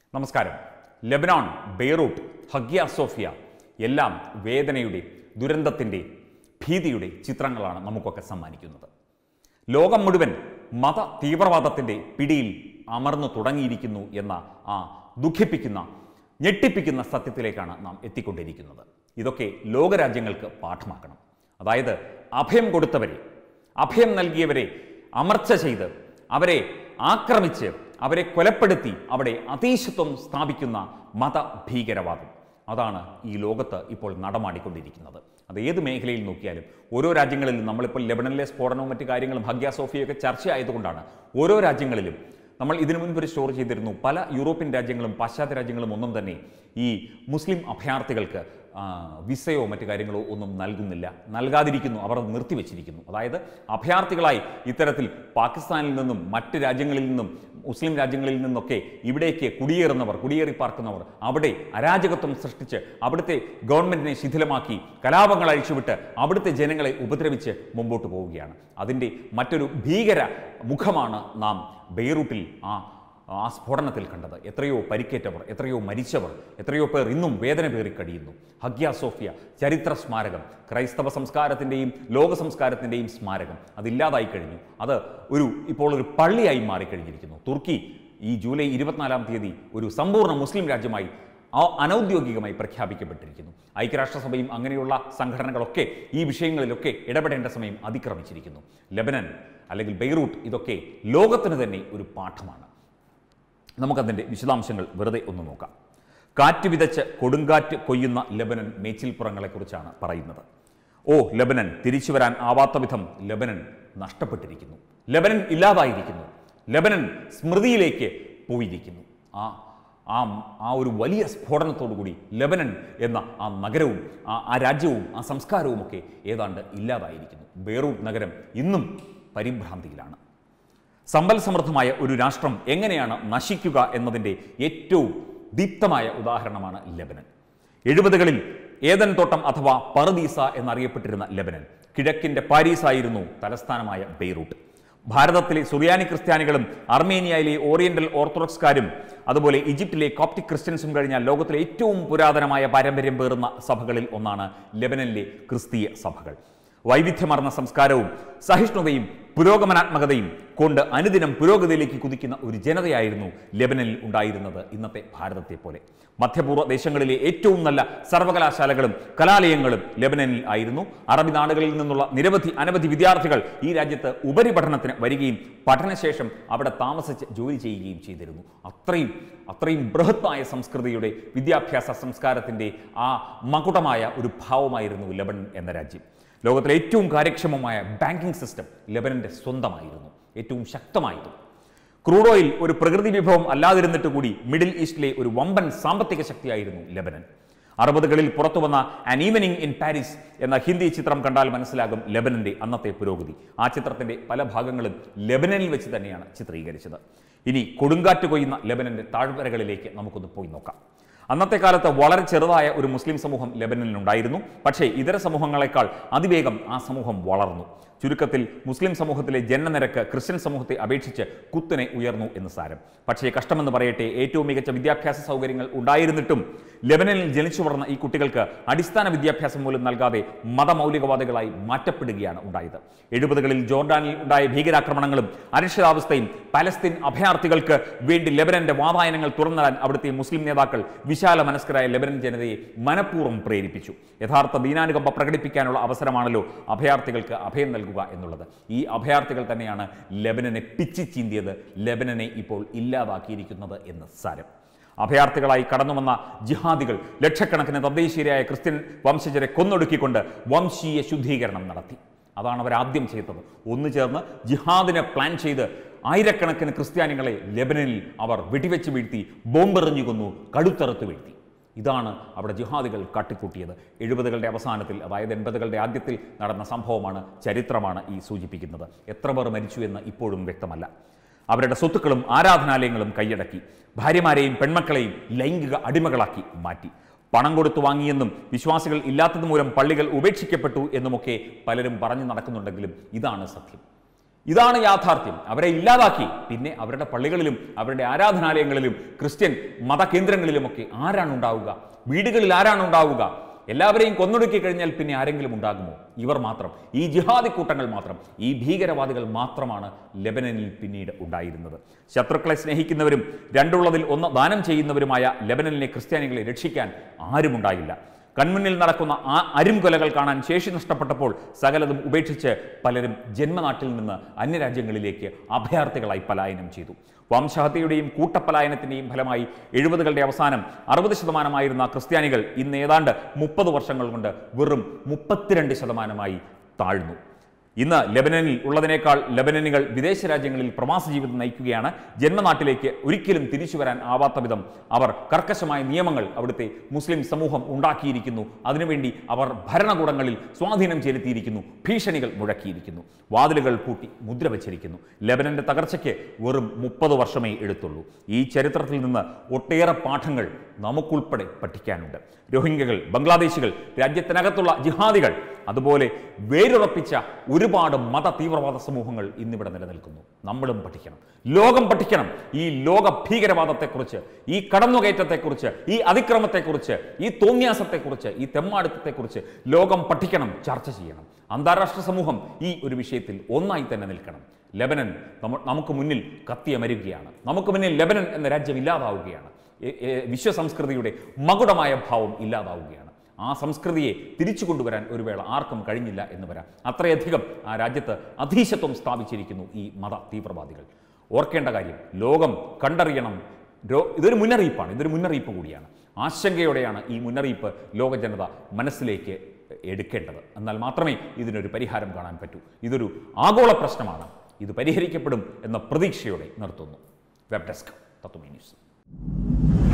നമസ്കാരം Lebanon Beirut ഹഗ്യ Sophia എല്ലാം വേദനയുടെ ദുരന്തത്തിൻ്റെ ഭീതിയുടെ ചിത്രങ്ങളാണ് നമുക്കൊക്കെ സമ്മാനിക്കുന്നത് ലോകം മുഴുവൻ മത തീവ്രവാദത്തിൻ്റെ പിടിയിൽ അമർന്നു തുടങ്ങിയിരിക്കുന്നു എന്ന ആ ദുഃഖിപ്പിക്കുന്ന ഞെട്ടിപ്പിക്കുന്ന സത്യത്തിലേക്കാണ് നാം എത്തിക്കൊണ്ടിരിക്കുന്നത് ഇതൊക്കെ ലോകരാജ്യങ്ങൾക്ക് പാഠമാക്കണം അതായത് അഭയം കൊടുത്തവരെ അഭയം നൽകിയവരെ അമർച്ച ചെയ്ത് അവരെ ആക്രമിച്ച് അവരെ കൊലപ്പെടുത്തി അവിടെ അതീശത്വം സ്ഥാപിക്കുന്ന മത ഭീകരവാദം അതാണ് ഈ ലോകത്ത് ഇപ്പോൾ നടമാടിക്കൊണ്ടിരിക്കുന്നത് അത് ഏത് മേഖലയിൽ നോക്കിയാലും ഓരോ രാജ്യങ്ങളിലും നമ്മളിപ്പോൾ ലെബണനിലെ സ്ഫോടനവും മറ്റു കാര്യങ്ങളും ഹഗ്യ സോഫിയൊക്കെ ചർച്ചയായതുകൊണ്ടാണ് ഓരോ രാജ്യങ്ങളിലും നമ്മൾ ഇതിനു മുൻപ് ഒരു സ്റ്റോർ ചെയ്തിരുന്നു പല യൂറോപ്യൻ രാജ്യങ്ങളും പാശ്ചാത്യ രാജ്യങ്ങളും ഒന്നും തന്നെ ഈ മുസ്ലിം അഭയാർത്ഥികൾക്ക് ആ, വിസയോ മറ്റു കാര്യങ്ങളോ ഒന്നും നൽകുന്നില്ല നൽകാതിരിക്കുന്നു അവർ അത് നിർത്തിവെച്ചിരിക്കുന്നു അതായത് അഭയാർത്ഥികളായി ഇത്തരത്തിൽ പാകിസ്ഥാനിൽ നിന്നും മറ്റ് രാജ്യങ്ങളിൽ നിന്നും മുസ്ലിം രാജ്യങ്ങളിൽ നിന്നൊക്കെ ഇവിടേക്ക് കുടിയേറുന്നവർ കുടിയേറി പാർക്കുന്നവർ അവിടെ അരാജകത്വം സൃഷ്ടിച്ച് അവിടുത്തെ ഗവൺമെന്റിനെ ശിഥിലമാക്കി കലാപങ്ങൾ അഴിച്ചുവിട്ട് അവിടുത്തെ ജനങ്ങളെ ഉപദ്രവിച്ച് മുമ്പോട്ട് പോവുകയാണ് അതിൻ്റെ മറ്റൊരു ഭീകര മുഖമാണ് നാം ബെയ്റൂട്ടിൽ ആ ആ സ്ഫോടനത്തിൽ കണ്ടത് എത്രയോ പരിക്കേറ്റവർ എത്രയോ മരിച്ചവർ എത്രയോ പേർ ഇന്നും വേദന പേറി കഴിയുന്നു ഹഗ്യ സോഫിയ ചരിത്ര സ്മാരകം ക്രൈസ്തവ സംസ്കാരത്തിൻ്റെയും ലോക സംസ്കാരത്തിൻ്റെയും സ്മാരകം അതില്ലാതായി കഴിഞ്ഞു അത് ഒരു ഇപ്പോൾ ഒരു പള്ളിയായി മാറിക്കഴിഞ്ഞിരിക്കുന്നു തുർക്കി ഈ ജൂലൈ ഇരുപത്തിനാലാം തീയതി ഒരു സമ്പൂർണ്ണ മുസ്ലിം രാജ്യമായി ആ- അനൗദ്യോഗികമായി പ്രഖ്യാപിക്കപ്പെട്ടിരിക്കുന്നു ഐക്യരാഷ്ട്രസഭയും അങ്ങനെയുള്ള സംഘടനകളൊക്കെ ഈ വിഷയങ്ങളിലൊക്കെ ഇടപെടേണ്ട സമയം അതിക്രമിച്ചിരിക്കുന്നു ലെബനൻ അല്ലെങ്കിൽ ബെയ്റൂട്ട് ഇതൊക്കെ ലോകത്തിന് തന്നെ ഒരു പാഠമാണ് നമുക്കതിൻ്റെ വിശദാംശങ്ങൾ വെറുതെ ഒന്ന് നോക്കാം കാറ്റ് വിതച്ച് കൊടുങ്കാറ്റ് കൊയ്യുന്ന ലെബനൻ മേച്ചിൽപ്പുറങ്ങളെക്കുറിച്ചാണ് പറയുന്നത് ഓ ലെബനൻ തിരിച്ചു വരാൻ ആവാത്ത വിധം ലെബനൻ നഷ്ടപ്പെട്ടിരിക്കുന്നു ലെബനൻ ഇല്ലാതായിരിക്കുന്നു ലെബനൻ സ്മൃതിയിലേക്ക് പോയിരിക്കുന്നു ആ ആ ആ ഒരു വലിയ സ്ഫോടനത്തോടു കൂടി ലെബനൻ എന്ന ആ നഗരവും ആ ആ രാജ്യവും ആ സംസ്കാരവും ഒക്കെ ഏതാണ്ട് ഇല്ലാതായിരിക്കുന്നു ബെയ്റൂട്ട് നഗരം ഇന്നും പരിഭ്രാന്തിയിലാണ് സമ്പൽ സമൃദ്ധമായ ഒരു രാഷ്ട്രം എങ്ങനെയാണ് നശിക്കുക എന്നതിൻ്റെ ഏറ്റവും ദീപ്തമായ ഉദാഹരണമാണ് ലെബനൻ എഴുപതുകളിൽ ഏതൻ തോട്ടം അഥവാ പറുദീസ എന്നറിയപ്പെട്ടിരുന്ന ലെബനൻ കിഴക്കിൻ്റെ പാരീസായിരുന്നു തലസ്ഥാനമായ ബെയ്റൂട്ട് ഭാരതത്തിലെ സുറിയാനി ക്രിസ്ത്യാനികളും അർമേനിയയിലെ ഓറിയന്റൽ ഓർത്തഡോക്സ്കാരും അതുപോലെ ഈജിപ്തിലെ കോപ്റ്റിക് ക്രിസ്ത്യൻസും കഴിഞ്ഞാൽ ലോകത്തിലെ ഏറ്റവും പുരാതനമായ പാരമ്പര്യം പേറുന്ന സഭകളിൽ ഒന്നാണ് ലെബനനിലെ ക്രിസ്തീയ സഭകൾ വൈവിധ്യമാർന്ന സംസ്കാരവും സഹിഷ്ണുതയും പുരോഗമനാത്മകതയും കൊണ്ട് അനുദിനം പുരോഗതിയിലേക്ക് കുതിക്കുന്ന ഒരു ജനതയായിരുന്നു ലെബനനിൽ ഉണ്ടായിരുന്നത് ഇന്നത്തെ ഭാരതത്തെ പോലെ മധ്യപൂർവ്വ ദേശങ്ങളിലെ ഏറ്റവും നല്ല സർവകലാശാലകളും കലാലയങ്ങളും ലെബനനിൽ ആയിരുന്നു അറബി നാടുകളിൽ നിന്നുള്ള നിരവധി അനവധി വിദ്യാർത്ഥികൾ ഈ രാജ്യത്ത് ഉപരിപഠനത്തിന് വരികയും പഠനശേഷം അവിടെ താമസിച്ച് ജോലി ചെയ്യുകയും ചെയ്തിരുന്നു അത്രയും അത്രയും ബൃഹത്തായ സംസ്കൃതിയുടെ വിദ്യാഭ്യാസ സംസ്കാരത്തിൻ്റെ ആ മകുടമായ ഒരു ഭാവമായിരുന്നു ലെബനൻ എന്ന രാജ്യം ലോകത്തിലെ ഏറ്റവും കാര്യക്ഷമമായ ബാങ്കിംഗ് സിസ്റ്റം ലെബനന്റെ സ്വന്തമായിരുന്നു ഏറ്റവും ശക്തമായിരുന്നു ക്രൂഡ് ഓയിൽ ഒരു പ്രകൃതി വിഭവം അല്ലാതിരുന്നിട്ട് കൂടി മിഡിൽ ഈസ്റ്റിലെ ഒരു വമ്പൻ സാമ്പത്തിക ശക്തിയായിരുന്നു ലെബനൻ അറുപതുകളിൽ പുറത്തു വന്ന ആൻ ഈവനിങ് ഇൻ പാരീസ് എന്ന ഹിന്ദി ചിത്രം കണ്ടാൽ മനസ്സിലാകും ലെബനന്റെ അന്നത്തെ പുരോഗതി ആ ചിത്രത്തിന്റെ പല ഭാഗങ്ങളും ലെബനനിൽ വെച്ച് തന്നെയാണ് ചിത്രീകരിച്ചത് ഇനി കൊടുങ്കാറ്റ് കൊയ്യുന്ന ലെബനന്റെ താഴ്വരകളിലേക്ക് നമുക്കൊന്ന് പോയി നോക്കാം അന്നത്തെ കാലത്ത് വളരെ ചെറുതായ ഒരു മുസ്ലിം സമൂഹം ലെബനനിലുണ്ടായിരുന്നു പക്ഷേ ഇതര സമൂഹങ്ങളെക്കാൾ അതിവേഗം ആ സമൂഹം വളർന്നു ചുരുക്കത്തിൽ മുസ്ലിം സമൂഹത്തിലെ ജനനനിരക്ക് ക്രിസ്ത്യൻ സമൂഹത്തെ അപേക്ഷിച്ച് കുത്തനെ ഉയർന്നു എന്ന് സാരം പക്ഷേ കഷ്ടമെന്ന് പറയട്ടെ ഏറ്റവും മികച്ച വിദ്യാഭ്യാസ സൗകര്യങ്ങൾ ഉണ്ടായിരുന്നിട്ടും ലെബനനിൽ ജനിച്ചു വളർന്ന ഈ കുട്ടികൾക്ക് അടിസ്ഥാന വിദ്യാഭ്യാസം പോലും നൽകാതെ മതമൗലികവാദികളായി മാറ്റപ്പെടുകയാണ് ഉണ്ടായത് എഴുപതുകളിൽ ജോർഡാനിൽ ഉണ്ടായ ഭീകരാക്രമണങ്ങളും അരക്ഷിതാവസ്ഥയും പലസ്തീൻ അഭയാർത്ഥികൾക്ക് വേണ്ടി ലെബനന്റെ വാതായനങ്ങൾ തുറന്നിടാൻ അവിടുത്തെ മുസ്ലിം നേതാക്കൾ വിശാല മനസ്കരായ ലെബനൻ ജനതയെ മനഃപൂർവ്വം പ്രേരിപ്പിച്ചു യഥാർത്ഥ ദീനാനുകമ്പ പ്രകടിപ്പിക്കാനുള്ള അവസരമാണല്ലോ അഭയാർത്ഥികൾക്ക് അഭയം നൽകുക എന്നുള്ളത് ഈ അഭയാർത്ഥികൾ തന്നെയാണ് ലെബനനെ പിച്ചി ചീന്തിയത് ലെബനനെ ഇപ്പോൾ ഇല്ലാതാക്കിയിരിക്കുന്നത് എന്ന് സാരം അഭയാർത്ഥികളായി കടന്നു വന്ന ജിഹാദികൾ ലക്ഷക്കണക്കിന് തദ്ദേശീയരായ ക്രിസ്ത്യൻ വംശജരെ കൊന്നൊടുക്കിക്കൊണ്ട് വംശീയ ശുദ്ധീകരണം നടത്തി അതാണ് അവർ ആദ്യം ചെയ്തത് ഒന്നു ചേർന്ന് ജിഹാദിനെ പ്ലാൻ ചെയ്ത് ആയിരക്കണക്കിന് ക്രിസ്ത്യാനികളെ ലെബനനിൽ അവർ വെടിവെച്ച് വീഴ്ത്തി ബോംബെറിഞ്ഞു കൊന്നു കടുത്തറുത്ത് വീഴ്ത്തി ഇതാണ് അവിടെ ജിഹാദികൾ കാട്ടിക്കൂട്ടിയത് എഴുപതുകളുടെ അവസാനത്തിൽ അതായത് എൺപതുകളുടെ ആദ്യത്തിൽ നടന്ന സംഭവമാണ് ചരിത്രമാണ് ഈ സൂചിപ്പിക്കുന്നത് എത്ര പേർ മരിച്ചു എന്ന് ഇപ്പോഴും വ്യക്തമല്ല അവരുടെ സ്വത്തുക്കളും ആരാധനാലയങ്ങളും കൈയടക്കി ഭാര്യമാരെയും പെൺമക്കളെയും ലൈംഗിക അടിമകളാക്കി മാറ്റി പണം കൊടുത്തു വാങ്ങിയെന്നും വിശ്വാസികൾ ഇല്ലാത്തത് മൂലം പള്ളികൾ ഉപേക്ഷിക്കപ്പെട്ടു എന്നുമൊക്കെ പലരും പറഞ്ഞു നടക്കുന്നുണ്ടെങ്കിലും ഇതാണ് സത്യം ഇതാണ് യാഥാർത്ഥ്യം അവരെ ഇല്ലാതാക്കി പിന്നെ അവരുടെ പള്ളികളിലും അവരുടെ ആരാധനാലയങ്ങളിലും ക്രിസ്ത്യൻ മതകേന്ദ്രങ്ങളിലുമൊക്കെ ആരാണ് ഉണ്ടാവുക വീടുകളിൽ ആരാണ് ഉണ്ടാവുക എല്ലാവരെയും കൊന്നൊടുക്കി കഴിഞ്ഞാൽ പിന്നെ ആരെങ്കിലും ഉണ്ടാകുമോ ഇവർ മാത്രം ഈ ജിഹാദി കൂട്ടങ്ങൾ മാത്രം ഈ ഭീകരവാദികൾ മാത്രമാണ് ലെബനനിൽ പിന്നീട് ഉണ്ടായിരുന്നത് ശത്രുക്കളെ സ്നേഹിക്കുന്നവരും രണ്ടുള്ളതിൽ ഒന്ന് ദാനം ചെയ്യുന്നവരുമായ ലെബനനിലെ ക്രിസ്ത്യാനികളെ രക്ഷിക്കാൻ ആരുമുണ്ടായില്ല കൺമുന്നിൽ നടക്കുന്ന ആ അരുംകൊലകൾ കാണാൻ ശേഷി നഷ്ടപ്പെട്ടപ്പോൾ സകലതും ഉപേക്ഷിച്ച് പലരും ജന്മനാട്ടിൽ നിന്ന് അന്യരാജ്യങ്ങളിലേക്ക് അഭയാർത്ഥികളായി പലായനം ചെയ്തു വംശഹത്യയുടെയും കൂട്ടപ്പലായനത്തിന്റെയും ഫലമായി എഴുപതുകളുടെ അവസാനം അറുപത് ശതമാനമായിരുന്ന ക്രിസ്ത്യാനികൾ ഇന്ന് ഏതാണ്ട് മുപ്പത് വർഷങ്ങൾ കൊണ്ട് വെറും മുപ്പത്തിരണ്ട് ശതമാനമായി താഴ്ന്നു ഇന്ന് ലെബനനിൽ ഉള്ളതിനേക്കാൾ ലെബനനുകൾ വിദേശ രാജ്യങ്ങളിൽ പ്രവാസ ജീവിതം നയിക്കുകയാണ് ജന്മനാട്ടിലേക്ക് ഒരിക്കലും തിരിച്ചു വരാൻ ആവാത്ത വിധം അവർ കർക്കശമായ നിയമങ്ങൾ അവിടുത്തെ മുസ്ലിം സമൂഹം ഉണ്ടാക്കിയിരിക്കുന്നു അതിനുവേണ്ടി അവർ ഭരണകൂടങ്ങളിൽ സ്വാധീനം ചെലുത്തിയിരിക്കുന്നു ഭീഷണികൾ മുഴക്കിയിരിക്കുന്നു വാതിലുകൾ പൂട്ടി മുദ്ര വച്ചിരിക്കുന്നു ലെബനന്റെ തകർച്ചയ്ക്ക് വെറും മുപ്പത് വർഷമേ എടുത്തുള്ളൂ ഈ ചരിത്രത്തിൽ നിന്ന് ഒട്ടേറെ പാഠങ്ങൾ നമുക്കുൾപ്പെടെ പഠിക്കാനുണ്ട് രോഹിംഗ്യകൾ ബംഗ്ലാദേശികൾ രാജ്യത്തിനകത്തുള്ള ജിഹാദികൾ അതുപോലെ വേരുറപ്പിച്ച ഒരുപാട് മത തീവ്രവാദ സമൂഹങ്ങൾ ഇന്നിവിടെ നിലനിൽക്കുന്നു നമ്മളും പഠിക്കണം ലോകം പഠിക്കണം ഈ ലോക ഭീകരവാദത്തെക്കുറിച്ച് ഈ കടന്നുകയറ്റത്തെക്കുറിച്ച് ഈ അതിക്രമത്തെക്കുറിച്ച് ഈ തോന്യാസത്തെക്കുറിച്ച് ഈ തെമ്മാടുത്തത്തെക്കുറിച്ച് ലോകം പഠിക്കണം ചർച്ച ചെയ്യണം അന്താരാഷ്ട്ര സമൂഹം ഈ ഒരു വിഷയത്തിൽ ഒന്നായി തന്നെ നിൽക്കണം ലെബനൻ നമ്മ- നമുക്ക് മുന്നിൽ കത്തിയമരുകയാണ് നമുക്ക് മുന്നിൽ ലെബനൻ എന്ന രാജ്യം ഇല്ലാതാവുകയാണ് എ- എ- വിശ്വസംസ്കൃതിയുടെ മകുടമായ ഭാവം ഇല്ലാതാവുകയാണ് ആ സംസ്കൃതിയെ തിരിച്ചു കൊണ്ടുവരാൻ ഒരു വേള ആർക്കും കഴിഞ്ഞില്ല എന്ന് വരാം അത്രയധികം ആ രാജ്യത്ത് അധീശത്വം സ്ഥാപിച്ചിരിക്കുന്നു ഈ മത തീവ്രവാദികൾ ഓർക്കേണ്ട കാര്യം ലോകം കണ്ടറിയണം രോ ഇതൊരു മുന്നറിയിപ്പാണ് ഇതൊരു മുന്നറിയിപ്പ് കൂടിയാണ് ആശങ്കയോടെയാണ് ഈ മുന്നറിയിപ്പ് ലോക ജനത മനസ്സിലേക്ക് എടുക്കേണ്ടത് എന്നാൽ മാത്രമേ ഇതിനൊരു പരിഹാരം കാണാൻ പറ്റൂ ഇതൊരു ആഗോള പ്രശ്നമാണ് ഇത് പരിഹരിക്കപ്പെടും എന്ന പ്രതീക്ഷയോടെ നിർത്തുന്നു വെബ് ഡെസ്ക് തത്വമി ന്യൂസ്